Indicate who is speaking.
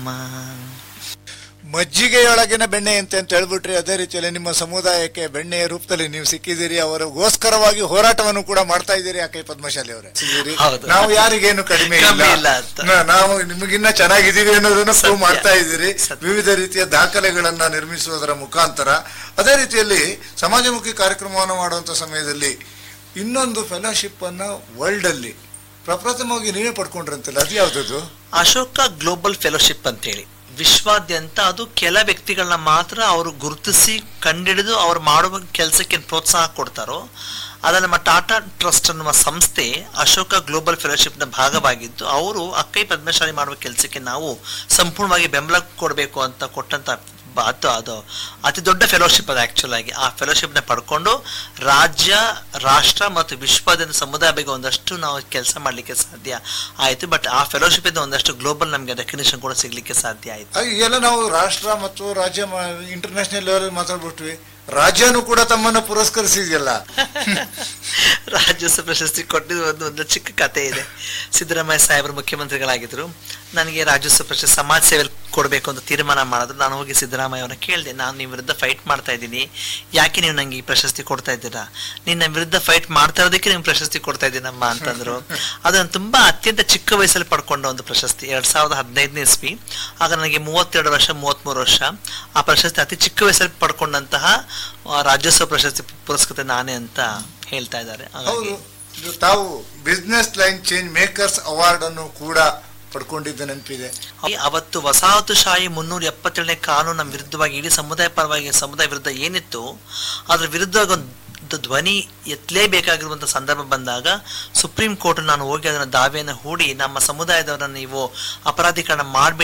Speaker 1: ನಮ್ಮ
Speaker 2: ಮಜ್ಜಿಗೆಯೊಳಗಿನ ಬೆಣ್ಣೆ ಅಂತೆ ಅಂತ ಹೇಳ್ಬಿಟ್ರಿ ಅದೇ ರೀತಿಯಲ್ಲಿ ನಿಮ್ಮ ಸಮುದಾಯಕ್ಕೆ ಬೆಣ್ಣೆಯ ರೂಪದಲ್ಲಿ ನೀವು ಸಿಕ್ಕಿದ್ದೀರಿ ಅವರಿಗೋಸ್ಕರವಾಗಿ ಹೋರಾಟವನ್ನು ಕೂಡ ಮಾಡ್ತಾ ಇದ್ದೀರಿ ಯಾಕೆ ಪದ್ಮಶಾಲಿ ಅವರೇ ಸಿಕ್ಕಿದ್ದೀರಿ.
Speaker 1: ಹೌದು.
Speaker 2: ನಾವು ಯಾರಿಗೇನು ಕಡಿಮೆ
Speaker 1: ಕಮ್ಮಿ ಇಲ್ಲ
Speaker 2: ಇಲ್ಲ
Speaker 1: ಅಂತ.
Speaker 2: ನಾ- ನಾವು ನಿಮಗಿನ್ನ ಚೆನ್ನಾಗಿದ್ದೀವಿ ಅನ್ನೋದನ್ನ ಪ್ರೂವ್
Speaker 1: ಸತ್ಯ.
Speaker 2: ಮಾಡ್ತಾ ಇದ್ದೀರಿ
Speaker 1: ಸತ್ಯ.
Speaker 2: ವಿವಿಧ ರೀತಿಯ ದಾಖಲೆಗಳನ್ನ ನಿರ್ಮಿಸುವುದರ ಮುಖಾಂತರ ಅದೇ ರೀತಿಯಲ್ಲಿ ಸಮಾಜಮುಖಿ ಕಾರ್ಯಕ್ರಮವನ್ನು ಮಾಡುವಂತ ಸಮಯದಲ್ಲಿ ಇನ್ನೊಂದು ಫೆಲೋಶಿಪ್ ಅನ್ನ ವರ್ಲ್ಡ್ ಅಲ್ಲಿ ಪ್ರಪ್ರಥಮವಾಗಿ ನೀವೇ ಪಡ್ಕೊಂಡ್ರಂತಲ್ಲ ಅದು ಯಾವ್ದದು
Speaker 1: ಅಶೋಕ ಗ್ಲೋಬಲ್ ಫೆಲೋಶಿಪ್ ಅಂತೇಳಿ ವಿಶ್ವಾದ್ಯಂತ ಅದು ಕೆಲ ವ್ಯಕ್ತಿಗಳನ್ನ ಮಾತ್ರ ಅವರು ಗುರುತಿಸಿ ಕಂಡಿಡಿದು ಅವ್ರು ಮಾಡುವ ಕೆಲಸಕ್ಕೆ ಪ್ರೋತ್ಸಾಹ ಕೊಡ್ತಾರೋ ಅದ ನಮ್ಮ ಟಾಟಾ ಟ್ರಸ್ಟ್ ಅನ್ನುವ ಸಂಸ್ಥೆ ಅಶೋಕ ಗ್ಲೋಬಲ್ ಫೆಲೋಶಿಪ್ ನ ಭಾಗವಾಗಿದ್ದು ಅವರು ಅಕ್ಕೈ ಪದ್ಮಶಾಲಿ ಮಾಡುವ ಕೆಲಸಕ್ಕೆ ನಾವು ಸಂಪೂರ್ಣವಾಗಿ ಬೆಂಬಲ ಕೊಡಬೇಕು ಅಂತ ಕೊಟ್ಟಂತ ಬ- ಅದು ಅದು ಅತಿ ದೊಡ್ಡ ಫೆಲೋಶಿಪ್ ಅದು ಆಕ್ಚುಲ್ ಆಗಿ ಆ ಫೆಲೋಶಿಪ್ ನ ಪಡ್ಕೊಂಡು ರಾಜ್ಯ ರಾಷ್ಟ್ರ ಮತ್ತು ವಿಶ್ವದ ಸಮುದಾಯ ಬಗ್ಗೆ ಒಂದಷ್ಟು ನಾವು ಕೆಲಸ ಮಾಡ್ಲಿಕ್ಕೆ ಸಾಧ್ಯ ಆಯ್ತು ಬಟ್ ಆ ಫೆಲೋಶಿಪ್ ಇಂದ ಒಂದಷ್ಟು ಗ್ಲೋಬಲ್ ನಮಗೆ ರೆಕಗ್ನಿಷನ್ ಕೂಡ ಸಿಗ್ಲಿಕ್ಕೆ ಸಾಧ್ಯ ಆಯ್ತು
Speaker 2: ಆ, ಈಗೆಲ್ಲ ನಾವು ರಾಷ್ಟ್ರ ಮತ್ತು ರಾಜ್ಯ ಇಂಟರ್ನ್ಯಾಷನಲ್ ಲೆವೆಲ್ ಮಾತಾಡ್ಬಿಟ್ವಿ ರಾಜ್ಯನೂ ಕೂಡ ತಮ್ಮನ್ನ ಪುರಸ್ಕರಿಸಿದೆಯಲ್ಲ
Speaker 1: ರಾಜ್ಯೋತ್ಸವ ಪ್ರಶಸ್ತಿ ಕೊಟ್ಟಿದ್ದು ಒಂದು ಒಂದು ಚಿಕ್ಕ ಕತೆ ಇದೆ ಸಿದ್ದರಾಮಯ್ಯ ಸಾಹೇಬರು ಮುಖ್ಯಮಂತ್ರಿಗಳಾಗಿದ್ರು ನನಗೆ ರಾಜ್ಯೋತ್ಸವ ಪ್ರಶಸ್ತಿ ಸಮಾಜ ಸೇವೆ ಕೊಡಬೇಕು ಅಂತ ತೀರ್ಮಾನ ಮಾಡಿದ್ರು ನಾನು ಹೋಗಿ ಸಿದ್ದರಾಮಯ್ಯ ಅವ್ರನ್ನ ಕೇಳಿದೆ ನಾನು ನಿಮ್ಮ ವಿರುದ್ಧ ಫೈಟ್ ಮಾಡ್ತಾ ಇದ್ದೀನಿ ಯಾಕೆ ನೀವು ನಂಗೆ ಈ ಪ್ರಶಸ್ತಿ ಕೊಡ್ತಾ ಇದ್ದೀರಾ ನಿನ್ನ ವಿರುದ್ಧ ಫೈಟ್ ಮಾಡ್ತಾ ಇರೋದಕ್ಕೆ ನಿಮ್ಗೆ ಪ್ರಶಸ್ತಿ ಕೊಡ್ತಾ ಇದ್ದೀನಮ್ಮ ಅಂತಂದ್ರು ಅದನ್ನು ತುಂಬಾ ಅತ್ಯಂತ ಚಿಕ್ಕ ವಯಸ್ಸಲ್ಲಿ ಪಡ್ಕೊಂಡ ಒಂದು ಪ್ರಶಸ್ತಿ ಎರಡ್ ಸಾವಿರದ ಹದಿನೈದನೇ ಇಸ್ವಿ ಆಗ ನನಗೆ ಮೂವತ್ತೆರಡು ವರ್ಷ ಮೂವತ್ಮೂರು ವರ್ಷ ಆ ಪ್ರಶಸ್ತಿ ಅತಿ ಚಿಕ್ಕ ವಯಸ್ಸಲ್ಲಿ ಪಡ್ಕೊಂಡಂತಹ ಆ, ರಾಜ್ಯೋತ್ಸವ ಪ್ರಶಸ್ತಿ ಪುರಸ್ಕೃತ ನಾನೇ ಅಂತ ಹೇಳ್ತಾ ಇದ್ದಾರೆ
Speaker 2: ಹೌದು
Speaker 1: ಹಾಗಾಗಿ
Speaker 2: ಇದು ತಾವು business line change makers award ಅನ್ನು ಕೂಡ ಪಡ್ಕೊಂಡಿದ್ದ ನೆನಪಿದೆ
Speaker 1: ಈ ಅವತ್ತು ವಸಾಹತುಶಾಹಿ ಮುನ್ನೂರ ಎಪ್ಪತ್ತೇಳನೇ ಕಾನೂನು ನಮ್ಮ ವಿರುದ್ಧವಾಗಿ ಇಡೀ ಸಮುದಾಯ ಪರವಾಗಿ ಸಮುದಾಯ ವಿರುದ್ಧ ಏನಿತ್ತು ಅದ್ರ ವಿರುದ್ಧವಾಗಿ ಒಂದು ಧ್ವನಿ ಎತ್ತಲೇಬೇಕಾಗಿರುವಂತ ಸಂದರ್ಭ ಬಂದಾಗ ಸುಪ್ರೀಂ ಕೋರ್ಟ್ ನಾನು ಹೋಗಿ ಅದನ್ನ ದಾವೆಯನ್ನು ಹೂಡಿ ನಮ್ಮ ಸಮುದಾಯದವರನ್ನ ನೀವು ಅಪರಾಧೀಕರಣ ಮಾಡಬೇಡಿ